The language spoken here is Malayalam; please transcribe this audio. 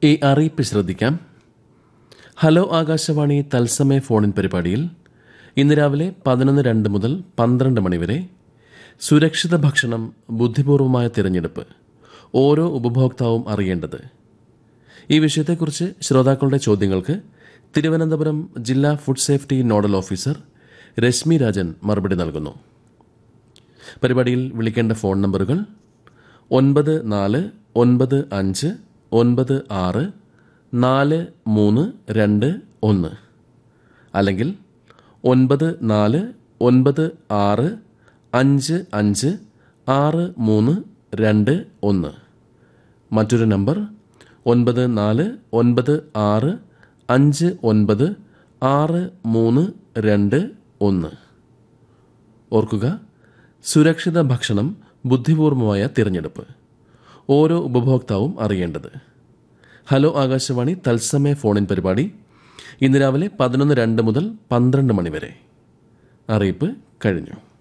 ഈ അറിയിപ്പ് ശ്രദ്ധിക്കാം ഹലോ ആകാശവാണി തത്സമയ ഫോണിൻ പരിപാടിയിൽ ഇന്ന് രാവിലെ പതിനൊന്ന് രണ്ട് മുതൽ പന്ത്രണ്ട് മണിവരെ സുരക്ഷിത ഭക്ഷണം ബുദ്ധിപൂർവമായ തിരഞ്ഞെടുപ്പ് ഓരോ ഉപഭോക്താവും അറിയേണ്ടത് ഈ വിഷയത്തെക്കുറിച്ച് ശ്രോതാക്കളുടെ ചോദ്യങ്ങൾക്ക് തിരുവനന്തപുരം ജില്ലാ food safety nodal officer Rashmi Rajan മറുപടി നൽകുന്നു പരിപാടിയിൽ വിളിക്കേണ്ട ഫോൺ നമ്പറുകൾ ഒൻപത് നാല് ഒൻപത് അഞ്ച് ഒൻപത് ആറ് നാല് മൂന്ന് രണ്ട് ഒന്ന് അല്ലെങ്കിൽ ഒൻപത് നാല് ഒൻപത് ആറ് അഞ്ച് അഞ്ച് ആറ് മൂന്ന് രണ്ട് ഒന്ന് മറ്റൊരു നമ്പർ ഒൻപത് നാല് ഒൻപത് ആറ് അഞ്ച് ഒൻപത് ആറ് മൂന്ന് രണ്ട് ഒന്ന് ഓർക്കുക സുരക്ഷിത ഭക്ഷണം ബുദ്ധിപൂർവമായ തിരഞ്ഞെടുപ്പ് ഓരോ ഉപഭോക്താവും അറിയേണ്ടത് ഹലോ ആകാശവാണി തത്സമയ ഫോണിൻ പരിപാടി ഇന്ന് രാവിലെ പതിനൊന്ന് രണ്ട് മുതൽ പന്ത്രണ്ട് മണി വരെ അറിയിപ്പ് കഴിഞ്ഞു